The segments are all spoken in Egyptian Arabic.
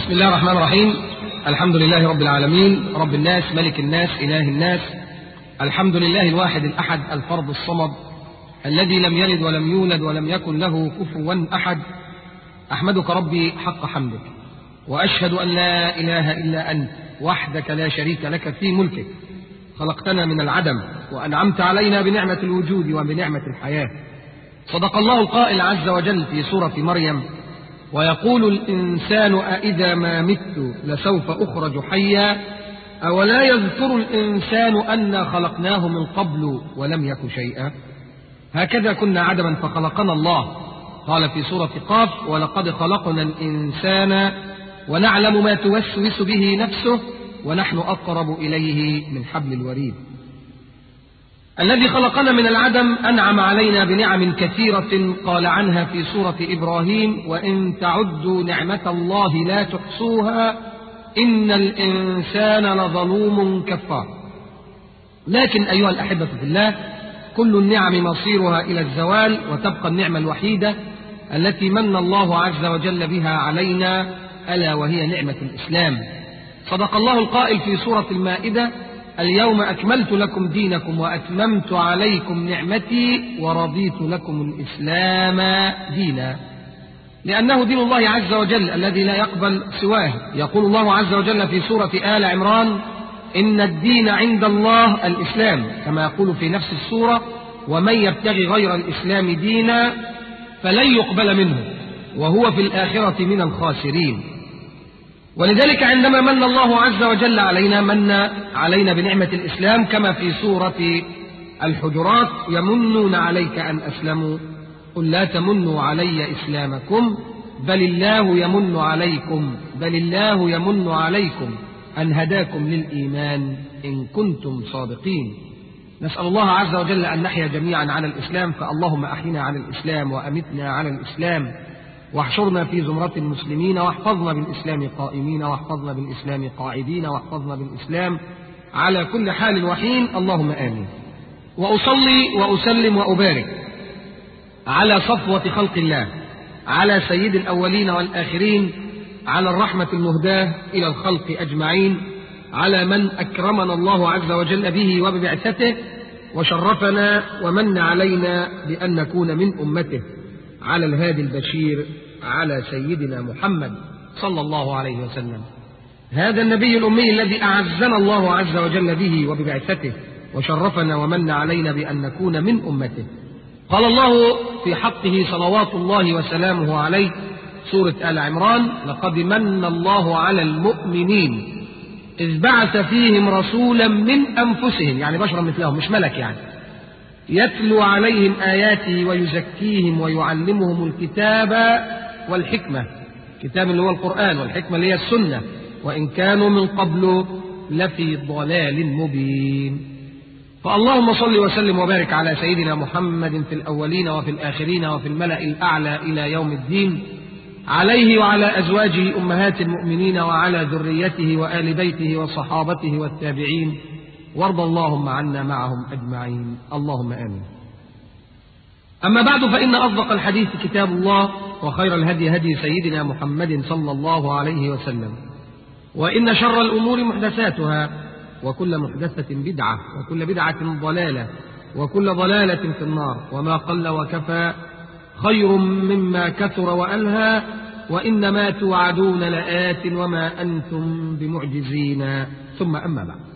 بسم الله الرحمن الرحيم الحمد لله رب العالمين رب الناس ملك الناس إله الناس الحمد لله الواحد الأحد الفرد الصمد الذي لم يلد ولم يولد ولم يكن له كفوا أحد أحمدك ربي حق حمدك وأشهد أن لا إله إلا أنت وحدك لا شريك لك في ملكك خلقتنا من العدم وأنعمت علينا بنعمة الوجود وبنعمة الحياة صدق الله القائل عز وجل في سورة مريم ويقول الإنسان أإذا ما مت لسوف أخرج حيا أولا يذكر الإنسان أنا خلقناه من قبل ولم يك شيئا هكذا كنا عدما فخلقنا الله قال في سورة قاف ولقد خلقنا الإنسان ونعلم ما توسوس به نفسه ونحن أقرب إليه من حبل الوريد الذي خلقنا من العدم أنعم علينا بنعم كثيرة قال عنها في سورة إبراهيم وإن تعدوا نعمة الله لا تحصوها إن الإنسان لظلوم كفار لكن أيها الأحبة في الله كل النعم مصيرها إلى الزوال وتبقى النعمة الوحيدة التي من الله عز وجل بها علينا ألا وهي نعمة الإسلام صدق الله القائل في سورة المائدة اليوم أكملت لكم دينكم وأتممت عليكم نعمتي ورضيت لكم الإسلام دينا لأنه دين الله عز وجل الذي لا يقبل سواه يقول الله عز وجل في سورة آل عمران إن الدين عند الله الإسلام كما يقول في نفس السورة ومن يبتغي غير الإسلام دينا فلن يقبل منه وهو في الآخرة من الخاسرين ولذلك عندما من الله عز وجل علينا من علينا بنعمة الإسلام كما في سورة الحجرات يمنون عليك أن أسلموا قل لا تمنوا علي إسلامكم بل الله يمن عليكم بل الله يمن عليكم أن هداكم للإيمان إن كنتم صادقين نسأل الله عز وجل أن نحيا جميعا على الإسلام فاللهم أحينا على الإسلام وأمتنا على الإسلام واحشرنا في زمرة المسلمين واحفظنا بالإسلام قائمين واحفظنا بالإسلام قاعدين واحفظنا بالإسلام على كل حال وحين اللهم آمين وأصلي وأسلم وأبارك على صفوة خلق الله على سيد الأولين والآخرين على الرحمة المهداة إلى الخلق أجمعين على من أكرمنا الله عز وجل به وببعثته وشرفنا ومن علينا بأن نكون من أمته على الهادي البشير على سيدنا محمد صلى الله عليه وسلم هذا النبي الأمي الذي أعزنا الله عز وجل به وببعثته وشرفنا ومن علينا بأن نكون من أمته قال الله في حقه صلوات الله وسلامه عليه سورة آل عمران لقد من الله على المؤمنين إذ بعث فيهم رسولا من أنفسهم يعني بشرا مثلهم مش ملك يعني يتلو عليهم آياته ويزكيهم ويعلمهم الكتاب والحكمة الكتاب اللي هو القرآن والحكمة اللي هي السنة وإن كانوا من قبل لفي ضلال مبين فاللهم صل وسلم وبارك على سيدنا محمد في الأولين وفي الآخرين وفي الملأ الأعلى إلى يوم الدين عليه وعلى أزواجه أمهات المؤمنين وعلى ذريته وآل بيته وصحابته والتابعين وارض اللهم عنا معهم أجمعين اللهم آمين أما بعد فإن أصدق الحديث كتاب الله وخير الهدي هدي سيدنا محمد صلى الله عليه وسلم وإن شر الأمور محدثاتها وكل محدثة بدعة وكل بدعة ضلالة وكل ضلالة في النار وما قل وكفى خير مما كثر وألهى وإنما توعدون لآت وما أنتم بمعجزين ثم أما بعد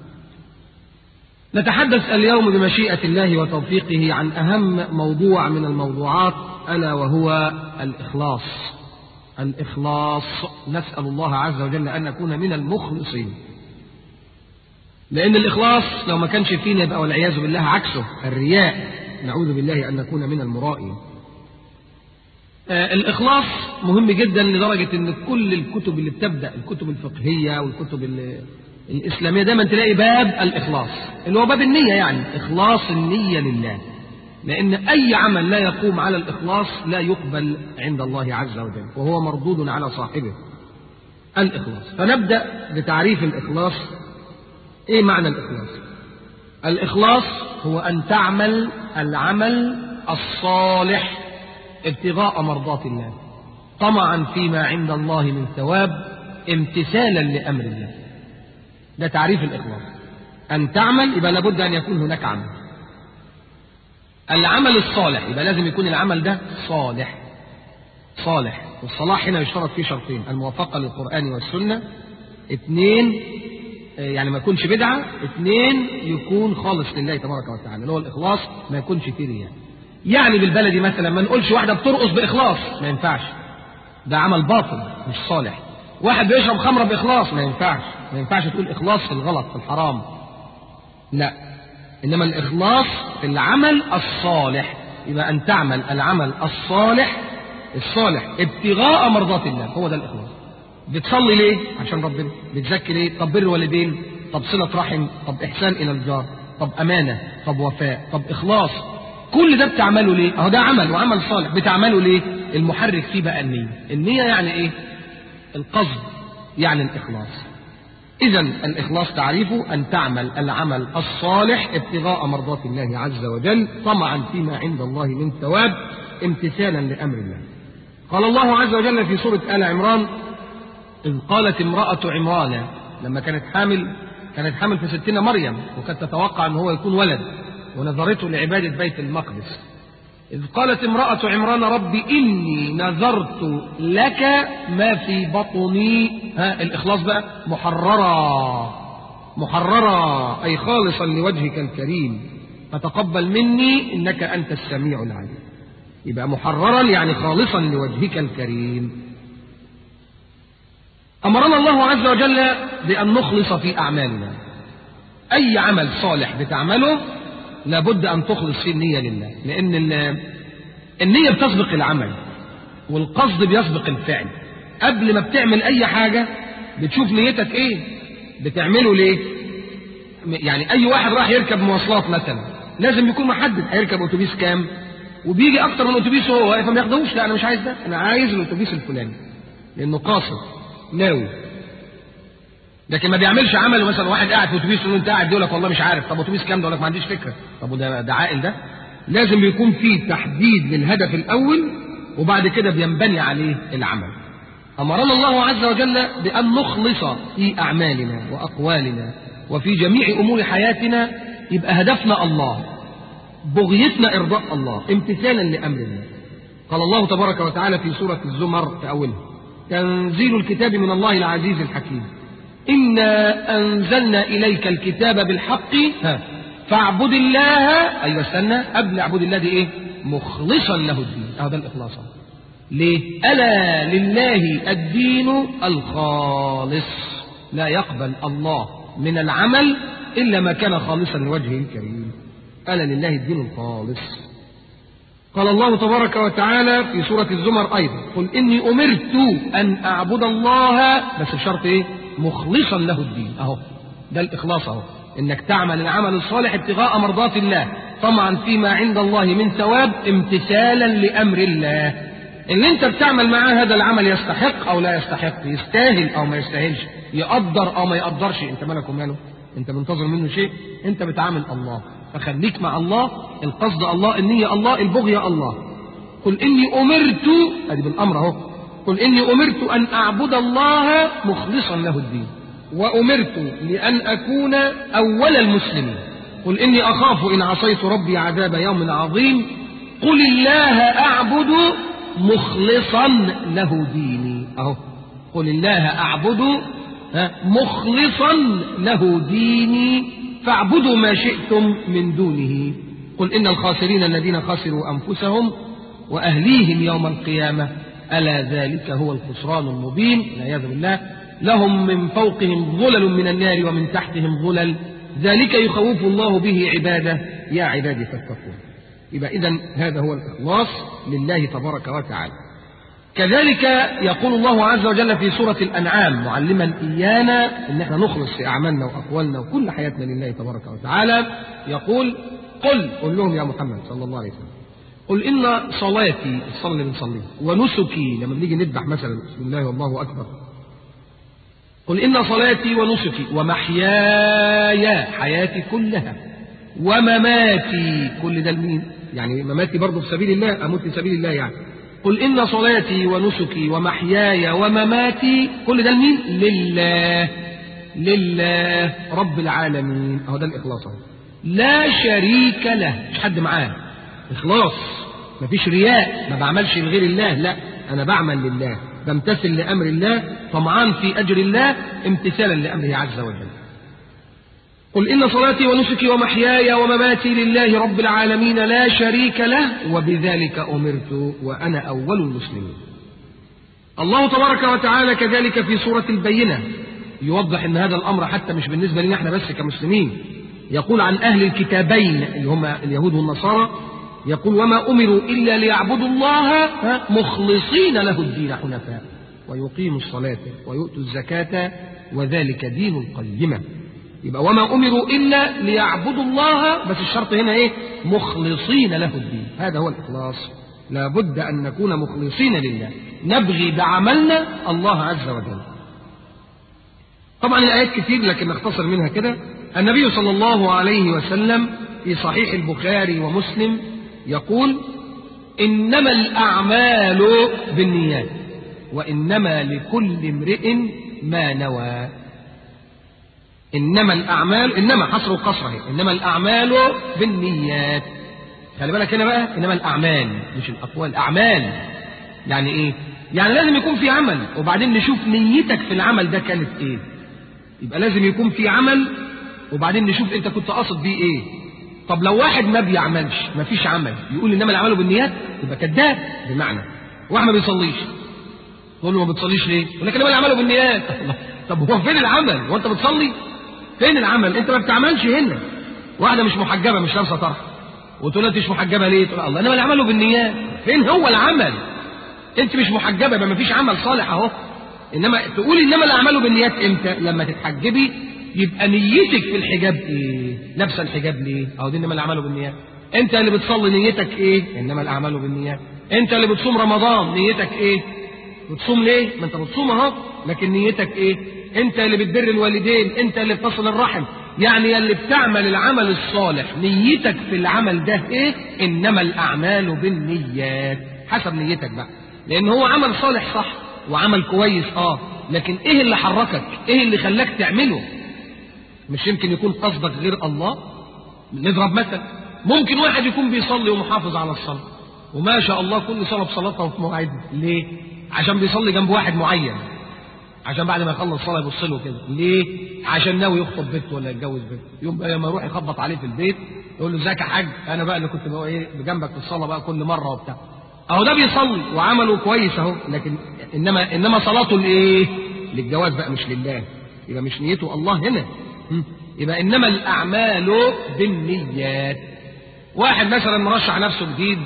نتحدث اليوم بمشيئة الله وتوفيقه عن أهم موضوع من الموضوعات ألا وهو الإخلاص الإخلاص نسأل الله عز وجل أن نكون من المخلصين لأن الإخلاص لو ما كانش فينا يبقى والعياذ بالله عكسه الرياء نعوذ بالله أن نكون من المرائين آه الإخلاص مهم جدا لدرجة أن كل الكتب اللي بتبدأ الكتب الفقهية والكتب اللي الإسلامية دايما تلاقي باب الإخلاص اللي هو باب النية يعني إخلاص النية لله لأن أي عمل لا يقوم على الإخلاص لا يقبل عند الله عز وجل وهو مردود على صاحبه الإخلاص فنبدأ بتعريف الإخلاص إيه معنى الإخلاص الإخلاص هو أن تعمل العمل الصالح ابتغاء مرضات الله طمعا فيما عند الله من ثواب امتثالا لأمر الله ده تعريف الإخلاص أن تعمل يبقى لابد أن يكون هناك عمل العمل الصالح يبقى لازم يكون العمل ده صالح صالح والصلاح هنا يشترط فيه شرطين الموافقة للقرآن والسنة اثنين يعني ما يكونش بدعة اثنين يكون خالص لله تبارك وتعالى اللي هو الإخلاص ما يكونش فيه رياء يعني بالبلدي مثلا ما نقولش واحدة بترقص بإخلاص ما ينفعش ده عمل باطل مش صالح واحد بيشرب خمرة بإخلاص ما ينفعش ما ينفعش تقول إخلاص في الغلط في الحرام لا إنما الإخلاص في العمل الصالح يبقى أن تعمل العمل الصالح الصالح ابتغاء مرضات الله هو ده الإخلاص بتصلي ليه عشان ربنا بتزكي ليه طب بر والدين طب صلة رحم طب إحسان إلى الجار طب أمانة طب وفاء طب إخلاص كل ده بتعمله ليه اهو ده عمل وعمل صالح بتعمله ليه المحرك فيه بقى النية النية يعني ايه القصد يعني الإخلاص إذا الإخلاص تعريفه أن تعمل العمل الصالح ابتغاء مرضات الله عز وجل طمعا فيما عند الله من ثواب امتثالا لأمر الله قال الله عز وجل في سورة آل عمران إذ قالت امرأة عمران لما كانت حامل كانت حامل في ستين مريم وكانت تتوقع أن هو يكون ولد ونذرته لعبادة بيت المقدس إذ قالت امرأة عمران رب إني نذرت لك ما في بطني ها الإخلاص بقى محررا محررا أي خالصا لوجهك الكريم فتقبل مني إنك أنت السميع العليم يبقى محررا يعني خالصا لوجهك الكريم أمرنا الله عز وجل بأن نخلص في أعمالنا أي عمل صالح بتعمله لابد أن تخلص فيه النية لله لأن النية بتسبق العمل والقصد بيسبق الفعل قبل ما بتعمل أي حاجة بتشوف نيتك إيه بتعمله ليه يعني أي واحد راح يركب مواصلات مثلا لازم يكون محدد هيركب أتوبيس كام وبيجي أكتر من أتوبيس هو واقف ما ياخدوش لا أنا مش عايز ده أنا عايز الأتوبيس الفلاني لأنه قاصد ناوي لكن ما بيعملش عمل مثلا واحد قاعد في اتوبيس يقول انت قاعد يقول لك والله مش عارف طب اتوبيس كام ده يقول لك ما عنديش فكره طب وده ده عاقل ده لازم يكون في تحديد للهدف الاول وبعد كده بينبني عليه العمل امرنا الله عز وجل بان نخلص في اعمالنا واقوالنا وفي جميع امور حياتنا يبقى هدفنا الله بغيتنا ارضاء الله امتثالا لامر الله قال الله تبارك وتعالى في سوره الزمر في اولها تنزيل الكتاب من الله العزيز الحكيم إنا أنزلنا إليك الكتاب بالحق ها فاعبد الله أيوة استنى قبل اعبد الله دي إيه مخلصا له الدين هذا الإخلاص ليه ألا لله الدين الخالص لا يقبل الله من العمل إلا ما كان خالصا لوجهه الكريم ألا لله الدين الخالص قال الله تبارك وتعالى في سورة الزمر أيضا قل إني أمرت أن أعبد الله بس بشرط إيه مخلصا له الدين اهو ده الاخلاص اهو انك تعمل العمل الصالح ابتغاء مرضات الله طمعا فيما عند الله من ثواب امتثالا لامر الله اللي انت بتعمل معاه هذا العمل يستحق او لا يستحق يستاهل او ما يستاهلش يقدر او ما يقدرش انت مالك وماله انت منتظر منه شيء انت بتعامل الله فخليك مع الله القصد الله النية الله البغية الله قل اني امرت ادي بالامر اهو قل إني أمرت أن أعبد الله مخلصا له الدين وأمرت لأن أكون أول المسلمين قل إني أخاف إن عصيت ربي عذاب يوم عظيم قل الله أعبد مخلصا له ديني أهو قل الله أعبد مخلصا له ديني فاعبدوا ما شئتم من دونه قل إن الخاسرين الذين خسروا أنفسهم وأهليهم يوم القيامة ألا ذلك هو الخسران المبين والعياذ بالله لهم من فوقهم ظلل من النار ومن تحتهم ظلل ذلك يخوف الله به عباده يا عبادي فاتقون يبقى إذا هذا هو الإخلاص لله تبارك وتعالى كذلك يقول الله عز وجل في سورة الأنعام معلما إيانا إن احنا نخلص في أعمالنا وأقوالنا وكل حياتنا لله تبارك وتعالى يقول قل قل لهم يا محمد صلى الله عليه وسلم قل إن صلاتي الصلاة اللي بنصليها ونسكي لما بنيجي نذبح مثلا بسم الله والله أكبر قل إن صلاتي ونسكي ومحياي حياتي كلها ومماتي كل ده لمين؟ يعني مماتي برضه في سبيل الله أموت في سبيل الله يعني قل إن صلاتي ونسكي ومحياي ومماتي كل ده لمين لله لله رب العالمين اهو ده الإخلاص اهو لا شريك له مش حد معاه إخلاص مفيش رياء ما بعملش لغير الله لا أنا بعمل لله بمتثل لأمر الله طمعان في أجر الله امتثالا لأمره عز وجل قل إن صلاتي ونسكي ومحياي ومماتي لله رب العالمين لا شريك له وبذلك أمرت وأنا أول المسلمين الله تبارك وتعالى كذلك في سورة البينة يوضح أن هذا الأمر حتى مش بالنسبة لنا احنا بس كمسلمين يقول عن أهل الكتابين اللي هم اليهود والنصارى يقول وما أمروا إلا ليعبدوا الله مخلصين له الدين حنفاء ويقيموا الصلاة ويؤتوا الزكاة وذلك دين القيمة يبقى وما أمروا إلا ليعبدوا الله بس الشرط هنا إيه مخلصين له الدين هذا هو الإخلاص لابد أن نكون مخلصين لله نبغي بعملنا الله عز وجل طبعا الآيات كتير لكن نختصر منها كده النبي صلى الله عليه وسلم في صحيح البخاري ومسلم يقول إنما الأعمال بالنيات وإنما لكل امرئ ما نوى إنما الأعمال إنما حصر وقصر اهي إنما الأعمال بالنيات خلي بالك هنا بقى إنما الأعمال مش الأقوال أعمال يعني إيه؟ يعني لازم يكون في عمل وبعدين نشوف نيتك في العمل ده كانت إيه يبقى لازم يكون في عمل وبعدين نشوف أنت كنت قاصد بيه إيه طب لو واحد ما بيعملش ما فيش عمل يقول إنما الأعمال بالنيات يبقى كذاب بمعنى واحد ما بيصليش تقول له ما بتصليش ليه؟ يقول لك انما العمل بالنيات طب هو فين العمل؟ هو انت بتصلي؟ فين العمل؟ انت ما بتعملش هنا واحده مش محجبه مش لابسه طرح وتقول انت مش محجبه ليه؟ تقول الله انما العمل بالنيات فين هو العمل؟ انت مش محجبه يبقى ما فيش عمل صالح اهو انما تقول انما الاعمال بالنيات امتى؟ لما تتحجبي يبقى نيتك في الحجاب ايه؟ لابسه الحجاب ليه؟ اهو دي انما الاعمال بالنيات انت اللي بتصلي نيتك ايه؟ انما الاعمال بالنيات انت اللي بتصوم رمضان نيتك ايه؟ بتصوم ليه؟ ما انت بتصوم اهو لكن نيتك ايه؟ انت اللي بتبر الوالدين، انت اللي بتصل الرحم، يعني اللي بتعمل العمل الصالح نيتك في العمل ده ايه؟ انما الاعمال بالنيات، حسب نيتك بقى. لان هو عمل صالح صح وعمل كويس اه، لكن ايه اللي حركك؟ ايه اللي خلاك تعمله؟ مش يمكن يكون قصدك غير الله؟ نضرب مثل ممكن واحد يكون بيصلي ومحافظ على الصلاه وما شاء الله كل صلاه بصلاتها وفي مواعيدها، ليه؟ عشان بيصلي جنب واحد معين عشان بعد ما يخلص الصلاه يبص له كده ليه عشان ناوي يخطب بنت ولا يتجوز بنت يوم بقى لما يروح يخبط عليه في البيت يقول له ازيك يا حاج انا بقى اللي كنت بقى ايه بجنبك في الصلاه بقى كل مره وبتاع اهو ده بيصلي وعمله كويس اهو لكن انما انما صلاته لايه للجواز بقى مش لله يبقى مش نيته الله هنا يبقى انما الاعمال بالنيات واحد مثلا مرشح نفسه جديد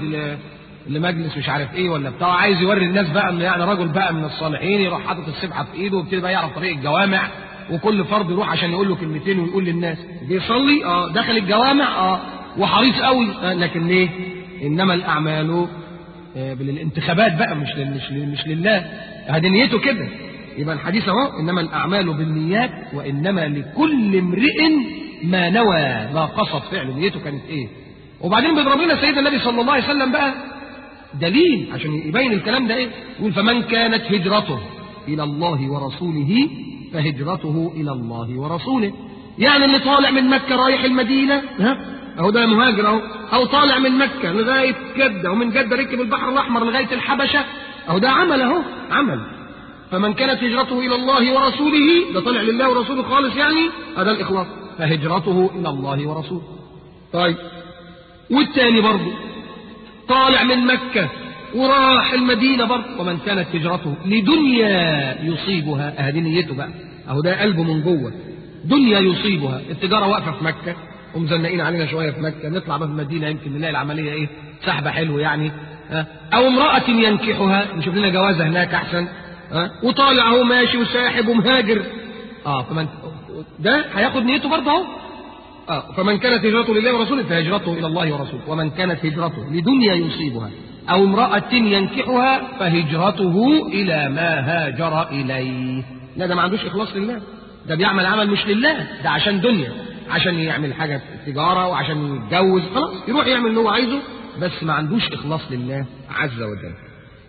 لمجلس مش عارف ايه ولا بتاع عايز يوري الناس بقى انه يعني رجل بقى من الصالحين يروح حاطط السبحه في ايده ويبتدي بقى يعرف طريق الجوامع وكل فرد يروح عشان يقول له كلمتين ويقول للناس بيصلي اه دخل الجوامع اه وحريص قوي آه لكن ليه؟ انما الاعمال آه بالانتخابات بقى مش لل مش, لل مش لله هذه نيته كده يبقى الحديث اهو انما الاعمال بالنيات وانما لكل امرئ ما نوى ما قصد فعله نيته كانت ايه وبعدين بيضرب لنا سيدنا النبي صلى الله عليه وسلم بقى دليل عشان يبين الكلام ده ايه يقول فمن كانت هجرته الى الله ورسوله فهجرته الى الله ورسوله يعني اللي طالع من مكة رايح المدينة ها اهو ده مهاجر اهو او طالع من مكة لغاية جدة ومن جدة ركب البحر الاحمر لغاية الحبشة اهو ده عمل اهو عمل فمن كانت هجرته الى الله ورسوله ده طالع لله ورسوله خالص يعني هذا الاخلاص فهجرته الى الله ورسوله طيب والتاني برضه طالع من مكة وراح المدينة برضه ومن كانت هجرته لدنيا يصيبها اهدي نيته بقى اهو ده قلبه من جوه دنيا يصيبها التجارة واقفة في مكة ومزنقين علينا شوية في مكة نطلع بقى في المدينة يمكن نلاقي العملية ايه سحبة حلو يعني ها أو امرأة ينكحها نشوف لنا جوازة هناك أحسن ها وطالع اهو ماشي وساحب ومهاجر اه فمن ده هياخد نيته برضه اهو آه فمن كانت هجرته لله ورسوله فهجرته إلى الله ورسوله ومن كانت هجرته لدنيا يصيبها أو امرأة ينكحها فهجرته إلى ما هاجر إليه لا ده ما عندوش إخلاص لله ده بيعمل عمل مش لله ده عشان دنيا عشان يعمل حاجة تجارة وعشان يتجوز خلاص يروح يعمل اللي هو عايزه بس ما عندوش إخلاص لله عز وجل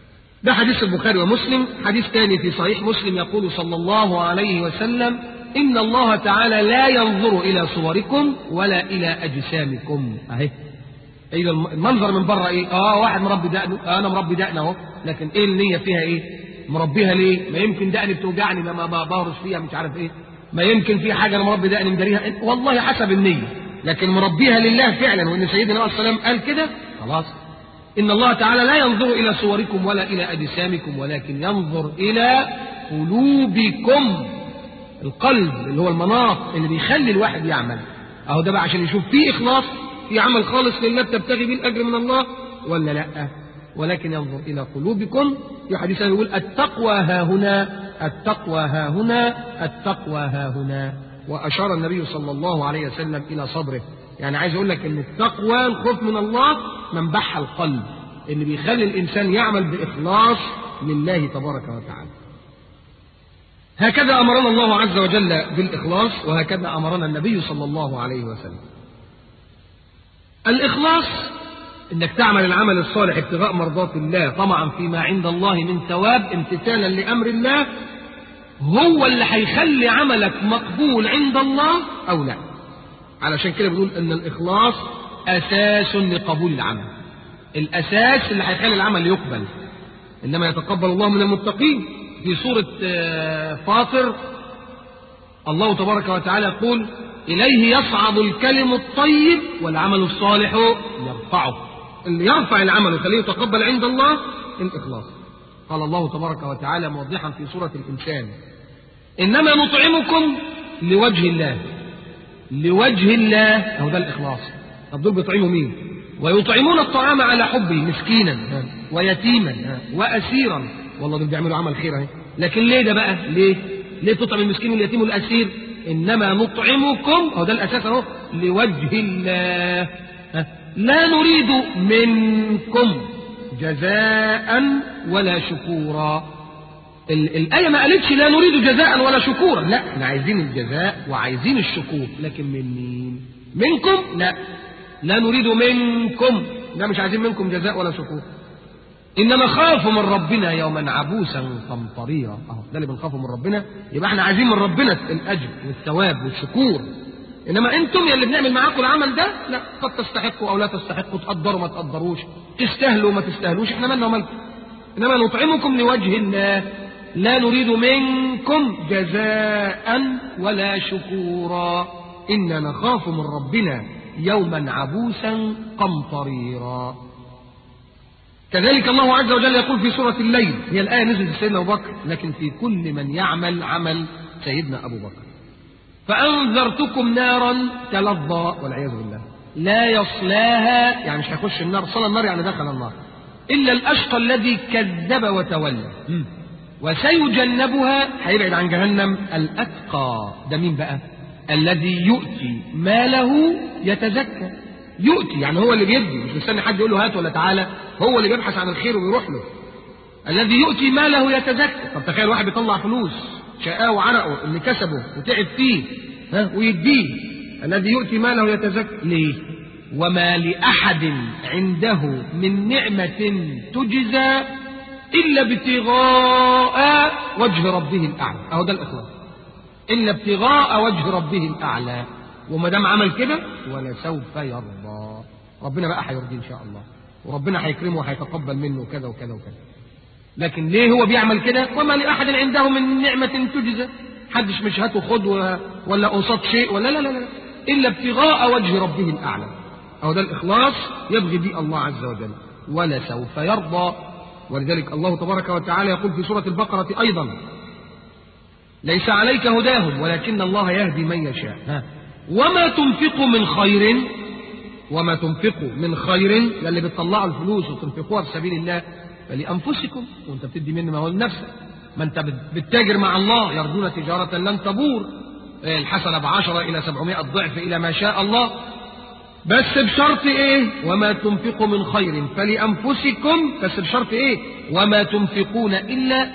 ده حديث البخاري ومسلم حديث ثاني في صحيح مسلم يقول صلى الله عليه وسلم إن الله تعالى لا ينظر إلى صوركم ولا إلى أجسامكم أهي إذا المنظر من بره إيه آه واحد مربي دقنه آه أنا مربي دقنه أهو لكن إيه النية فيها إيه مربيها ليه ما يمكن دقني بتوجعني لما ما بهرش فيها مش عارف إيه ما يمكن في حاجة أنا مربي دقني مداريها والله حسب النية لكن مربيها لله فعلا وإن سيدنا عليه السلام قال كده خلاص إن الله تعالى لا ينظر إلى صوركم ولا إلى أجسامكم ولكن ينظر إلى قلوبكم القلب اللي هو المناط اللي بيخلي الواحد يعمل أهو ده بقى عشان يشوف فيه إخلاص في عمل خالص لله بتبتغي به الأجر من الله ولا لا ولكن ينظر إلى قلوبكم في حديث يقول التقوى ها هنا التقوى ها هنا التقوى ها هنا وأشار النبي صلى الله عليه وسلم إلى صدره يعني عايز أقول لك إن التقوى الخوف من الله منبعها القلب اللي بيخلي الإنسان يعمل بإخلاص لله تبارك وتعالى هكذا أمرنا الله عز وجل بالإخلاص وهكذا أمرنا النبي صلى الله عليه وسلم الإخلاص إنك تعمل العمل الصالح ابتغاء مرضات الله طمعا فيما عند الله من ثواب امتثالا لأمر الله هو اللي هيخلي عملك مقبول عند الله أو لا علشان كده بنقول إن الإخلاص أساس لقبول العمل الأساس اللي هيخلي العمل يقبل إنما يتقبل الله من المتقين في سورة فاطر الله تبارك وتعالى يقول إليه يصعد الكلم الطيب والعمل الصالح يرفعه اللي يرفع العمل ويخليه يتقبل عند الله الإخلاص قال الله تبارك وتعالى موضحا في سورة الإنسان إنما نطعمكم لوجه الله لوجه الله أو ده الإخلاص طب دول بيطعموا مين ويطعمون الطعام على حبه مسكينا ويتيما وأسيرا والله دول بيعملوا عمل خير اهي لكن ليه ده بقى ليه ليه تطعم المسكين واليتيم والأسير إنما نطعمكم أو ده الأساس أهو لوجه الله لا نريد منكم جزاء ولا شكورا الآية ما قالتش لا نريد جزاء ولا شكورا لا احنا عايزين الجزاء وعايزين الشكور لكن من مين منكم لا لا نريد منكم لا مش عايزين منكم جزاء ولا شكور إنما خافوا من ربنا يوما عبوسا قمطريرا أهو ده اللي بنخافه من ربنا يبقى احنا عايزين من ربنا الأجر والثواب والشكور إنما أنتم يا اللي بنعمل معاكم العمل ده لا قد تستحقوا أو لا تستحقوا تقدروا ما تقدروش تستاهلوا ما تستاهلوش احنا مالنا ومالكم إنما نطعمكم لوجه الله لا نريد منكم جزاء ولا شكورا إنا نخاف من ربنا يوما عبوسا قمطريرا كذلك الله عز وجل يقول في سورة الليل هي الآية نزلت سيدنا أبو بكر لكن في كل من يعمل عمل سيدنا أبو بكر فأنذرتكم نارا تلظى والعياذ بالله لا يصلاها يعني مش هيخش النار صلى النار يعني دخل النار إلا الأشقى الذي كذب وتولى وسيجنبها هيبعد عن جهنم الأتقى ده مين بقى الذي يؤتي ماله يتزكى يؤتي يعني هو اللي بيدي مش مستني حد يقول له هات ولا تعالى هو اللي بيبحث عن الخير وبيروح له الذي يؤتي ماله يتزكى طب تخيل واحد بيطلع فلوس شقاه وعرقه اللي كسبه وتعب فيه ها ويديه الذي يؤتي ماله يتزكى ليه وما لأحد عنده من نعمة تجزى إلا ابتغاء وجه ربه الأعلى أهو ده الإخلاص إلا ابتغاء وجه ربه الأعلى وما دام عمل كده ولسوف يرضى ربنا بقى هيرضيه إن شاء الله وربنا هيكرمه وهيتقبل منه كذا وكذا وكذا لكن ليه هو بيعمل كده وما لأحد عنده من نعمة تجزى حدش مش هاته خد ولا قصاد شيء ولا لا لا لا إلا ابتغاء وجه ربه الأعلى أو ده الإخلاص يبغي به الله عز وجل ولسوف يرضى ولذلك الله تبارك وتعالى يقول في سورة البقرة أيضا ليس عليك هداهم ولكن الله يهدي من يشاء ها. وما تنفقوا من خير وما تنفقوا من خير اللي بتطلعوا الفلوس وتنفقوها في سبيل الله فلأنفسكم وانت بتدي منه ما هو لنفسك ما انت بتتاجر مع الله يرجون تجارة لن تبور الحسنة بعشرة إلى سبعمائة ضعف إلى ما شاء الله بس بشرط ايه وما تنفقوا من خير فلأنفسكم بس بشرط ايه وما تنفقون إلا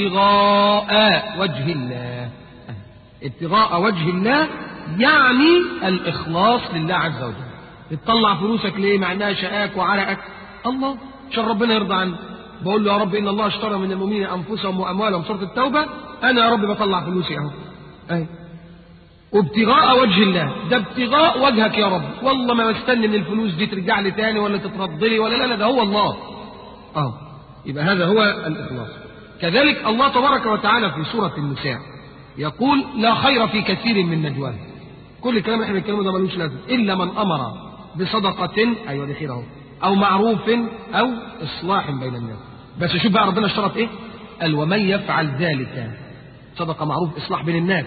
ابتغاء وجه الله ابتغاء وجه الله يعني الإخلاص لله عز وجل تطلع فلوسك ليه مع انها شقاك وعرقك الله عشان ربنا يرضى عنك بقول له يا رب ان الله اشترى من المؤمنين انفسهم واموالهم سوره التوبه انا يا رب بطلع فلوسي اهو اهي وابتغاء وجه الله ده ابتغاء وجهك يا رب والله ما مستني من الفلوس دي ترجع لي تاني ولا تترد لي ولا لا لا ده هو الله اه يبقى هذا هو الاخلاص كذلك الله تبارك وتعالى في سوره النساء يقول لا خير في كثير من نجواهم كل الكلام اللي احنا بنتكلمه ده ملوش لازمه الا من امر بصدقه ايوه دي خير اهو او معروف او اصلاح بين الناس بس شوف بقى ربنا اشترط ايه قال ومن يفعل ذلك صدقه معروف اصلاح بين الناس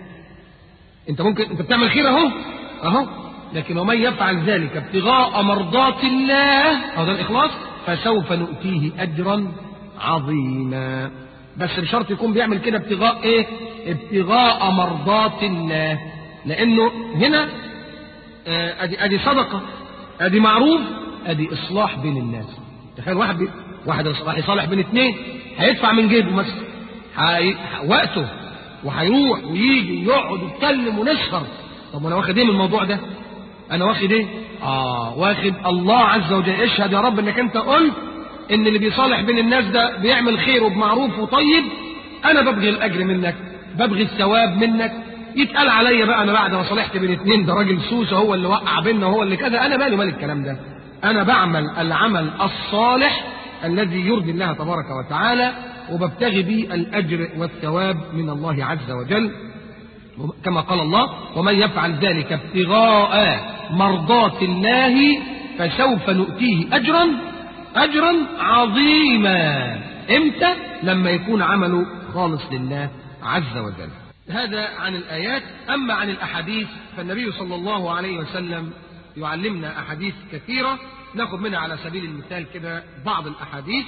انت ممكن انت بتعمل خير اهو اهو لكن ومن يفعل ذلك ابتغاء مرضات الله هذا الاخلاص فسوف نؤتيه اجرا عظيما بس بشرط يكون بيعمل كده ابتغاء ايه ابتغاء مرضات الله لانه هنا آه، ادي ادي صدقه ادي معروف ادي اصلاح بين الناس تخيل واحد بي... واحد راح يصالح بين اثنين هيدفع من جيبه مثلا هي... وقته وهيروح ويجي ويقعد ويتكلم ونسهر طب وانا واخد ايه من الموضوع ده انا واخد ايه اه واخد الله عز وجل اشهد يا رب انك انت قلت ان اللي بيصالح بين الناس ده بيعمل خير وبمعروف وطيب انا ببغي الاجر منك ببغي الثواب منك يتقال عليا بقى انا بعد ما صالحت بين اتنين ده راجل سوسه هو اللي وقع بينا وهو اللي كذا انا مالي مال الكلام ده انا بعمل العمل الصالح الذي يرضي الله تبارك وتعالى وببتغي به الاجر والثواب من الله عز وجل كما قال الله ومن يفعل ذلك ابتغاء مرضات الله فسوف نؤتيه اجرا اجرا عظيما امتى لما يكون عمله خالص لله عز وجل هذا عن الايات اما عن الاحاديث فالنبي صلى الله عليه وسلم يعلمنا احاديث كثيره ناخذ منها على سبيل المثال كده بعض الاحاديث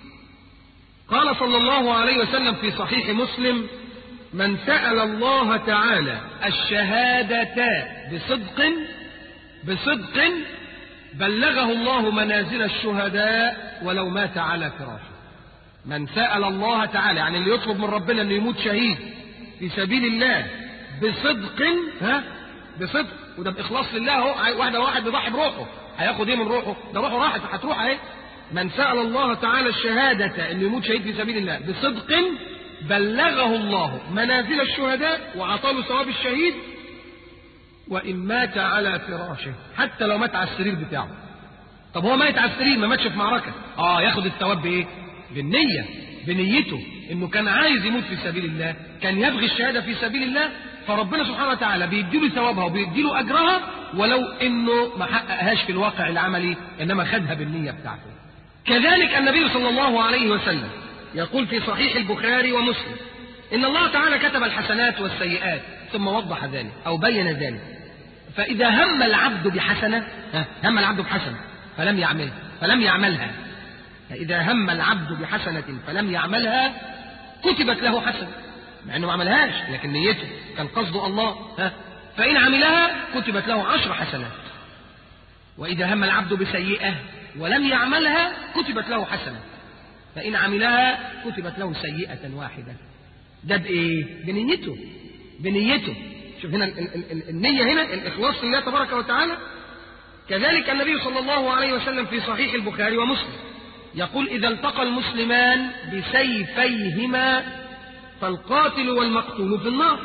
قال صلى الله عليه وسلم في صحيح مسلم من سأل الله تعالى الشهادة بصدق بصدق بلغه الله منازل الشهداء ولو مات على فراشه من سأل الله تعالى يعني اللي يطلب من ربنا انه يموت شهيد في سبيل الله بصدق ها بصدق وده باخلاص لله اهو واحد واحد بيضحي بروحه هياخد ايه من روحه ده روحه راحت هتروح اهي من سأل الله تعالى الشهادة انه يموت شهيد في سبيل الله بصدق بلغه الله منازل الشهداء وعطاه ثواب الشهيد وإن مات على فراشه حتى لو مات على السرير بتاعه طب هو مات على السرير ما ماتش في معركة اه ياخد الثواب بايه بالنية بنيته انه كان عايز يموت في سبيل الله كان يبغي الشهادة في سبيل الله فربنا سبحانه وتعالى بيديله ثوابها وبيديله اجرها ولو انه ما حققهاش في الواقع العملي انما خدها بالنية بتاعته كذلك النبي صلى الله عليه وسلم يقول في صحيح البخاري ومسلم إن الله تعالى كتب الحسنات والسيئات ثم وضح ذلك أو بين ذلك فإذا هم العبد بحسنة هم العبد بحسنة فلم يعملها فلم يعملها فإذا هم العبد بحسنة فلم يعملها كتبت له حسنة مع أنه ما عملهاش لكن نيته كان قصده الله ها فإن عملها كتبت له عشر حسنات وإذا هم العبد بسيئة ولم يعملها كتبت له حسنة فإن عملها كتبت له سيئة واحدة ده بإيه؟ بنيته بنيته شوف هنا النية هنا الإخلاص لله تبارك وتعالى كذلك النبي صلى الله عليه وسلم في صحيح البخاري ومسلم يقول إذا التقى المسلمان بسيفيهما فالقاتل والمقتول في النار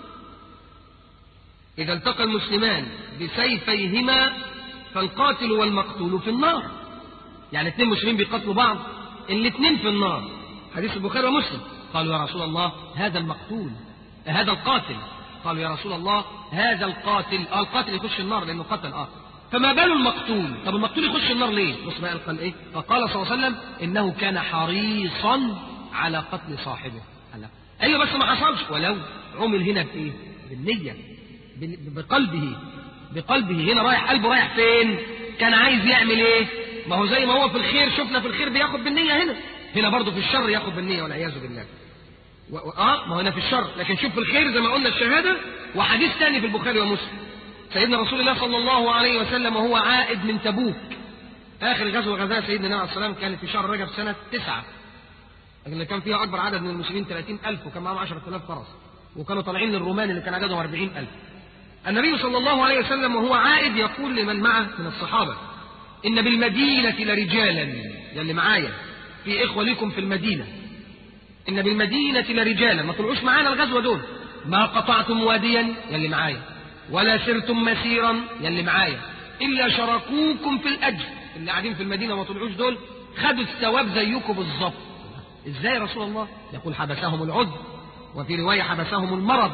إذا التقى المسلمان بسيفيهما فالقاتل والمقتول في النار يعني اثنين مسلمين بيقتلوا بعض الاثنين في النار حديث البخاري ومسلم قالوا يا رسول الله هذا المقتول هذا القاتل قالوا يا رسول الله هذا القاتل آه القاتل يخش النار لانه قتل اه فما بال المقتول طب المقتول يخش النار ليه بص بقى قال ايه فقال صلى الله عليه وسلم انه كان حريصا على قتل صاحبه قال ايوه بس ما حصلش ولو عمل هنا بايه بالنيه بقلبه بقلبه هنا رايح قلبه رايح فين كان عايز يعمل ايه ما هو زي ما هو في الخير شفنا في الخير بياخد بالنية هنا هنا برضه في الشر ياخد بالنية والعياذ بالله و... اه ما هو هنا في الشر لكن شوف في الخير زي ما قلنا الشهادة وحديث ثاني في البخاري ومسلم سيدنا رسول الله صلى الله عليه وسلم وهو عائد من تبوك آخر غزوة غزاها سيدنا النبي عليه السلام كانت في شهر رجب سنة تسعة اللي كان فيها أكبر عدد من المسلمين 30000 وكان معهم 10000 فرس وكانوا طالعين للرومان اللي كان عددهم 40000 النبي صلى الله عليه وسلم وهو عائد يقول لمن معه من الصحابة إن بالمدينة لرجالا يلي معايا في إخوة لكم في المدينة إن بالمدينة لرجالا ما طلعوش معانا الغزوة دول ما قطعتم واديا يلي معايا ولا سرتم مسيرا يلي معايا إلا شركوكم في الأجر اللي قاعدين في المدينة ما طلعوش دول خدوا الثواب زيكم بالظبط ازاي يا رسول الله يقول حبسهم العذر وفي رواية حبسهم المرض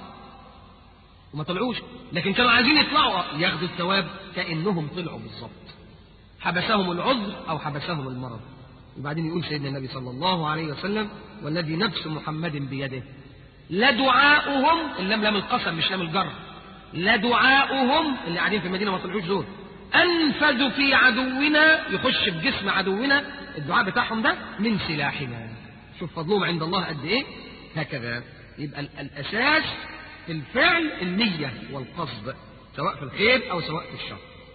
وما طلعوش لكن كانوا عايزين يطلعوا ياخدوا الثواب كأنهم طلعوا بالظبط حبسهم العذر أو حبسهم المرض وبعدين يقول سيدنا النبي صلى الله عليه وسلم والذي نفس محمد بيده لدعاؤهم اللام لام القسم مش لام الجر لدعاؤهم اللي قاعدين في المدينة ما طلعوش دول أنفذ في عدونا يخش في جسم عدونا الدعاء بتاعهم ده من سلاحنا شوف فضلهم عند الله قد إيه هكذا يبقى الأساس في الفعل النية والقصد سواء في الخير أو سواء في الشر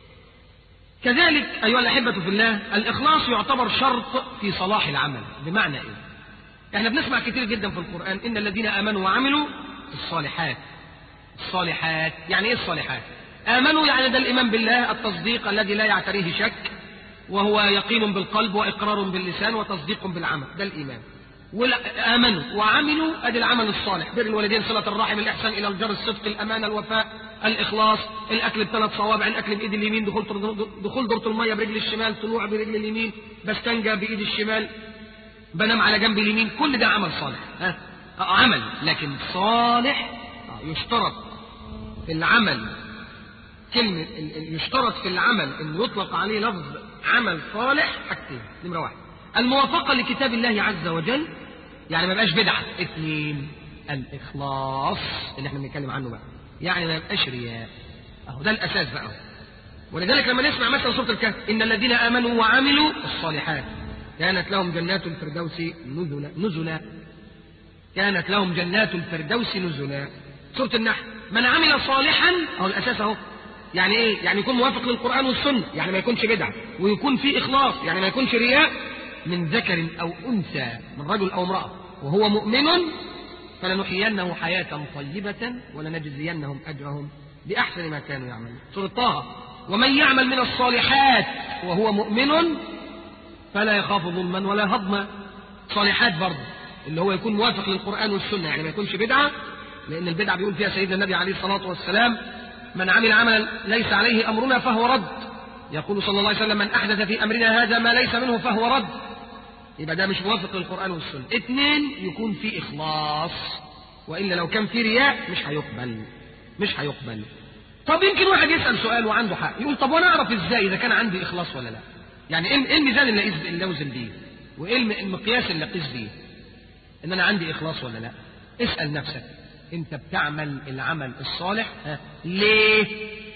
كذلك أيها الأحبة في الله الإخلاص يعتبر شرط في صلاح العمل بمعنى إيه احنا بنسمع كتير جدا في القرآن إن الذين آمنوا وعملوا الصالحات الصالحات يعني إيه الصالحات آمنوا يعني ده الإيمان بالله التصديق الذي لا يعتريه شك وهو يقين بالقلب وإقرار باللسان وتصديق بالعمل ده الإيمان آمنوا وعملوا أدي العمل الصالح بر الوالدين صلة الرحم الإحسان إلى الجار الصدق الأمانة الوفاء الإخلاص الأكل بثلاث صوابع الأكل بإيد اليمين دخول دخول دورة المية برجل الشمال طلوع برجل اليمين بستنجى بإيد الشمال بنام على جنب اليمين كل ده عمل صالح ها عمل لكن صالح يشترط في العمل كلمة يشترط في العمل أن يطلق عليه لفظ عمل صالح حاجتين نمرة واحد الموافقة لكتاب الله عز وجل يعني ما يبقاش بدعة اثنين الإخلاص اللي احنا بنتكلم عنه بقى يعني ما يبقاش رياء اهو ده الأساس بقى ولذلك لما نسمع مثلا سورة الكهف إن الذين آمنوا وعملوا الصالحات كانت لهم جنات الفردوس نزلا نزلا كانت لهم جنات الفردوس نزلا سورة النحل من عمل صالحا أو الأساس أهو يعني إيه؟ يعني يكون موافق للقرآن والسنة يعني ما يكونش بدعة ويكون فيه إخلاص يعني ما يكونش رياء من ذكر أو أنثى من رجل أو امرأة وهو مؤمن فلنحيينه حياة طيبة ولنجزينهم أجرهم بأحسن ما كانوا يعملون سورة طه ومن يعمل من الصالحات وهو مؤمن فلا يخاف ظلما ولا هضما صالحات برضه اللي هو يكون موافق للقرآن والسنة يعني ما يكونش بدعة لأن البدعة بيقول فيها سيدنا النبي عليه الصلاة والسلام من عمل عملا ليس عليه أمرنا فهو رد يقول صلى الله عليه وسلم من أحدث في أمرنا هذا ما ليس منه فهو رد يبقى ده مش موافق للقرآن والسنة اثنين يكون في إخلاص وإلا لو كان في رياء مش هيقبل مش هيقبل طب يمكن واحد يسأل سؤال وعنده حق يقول طب وانا اعرف ازاي اذا كان عندي اخلاص ولا لا يعني ايه الميزان اللي اقيس اللي اوزن بيه وايه المقياس اللي اقيس بيه ان انا عندي اخلاص ولا لا اسأل نفسك انت بتعمل العمل الصالح ها ليه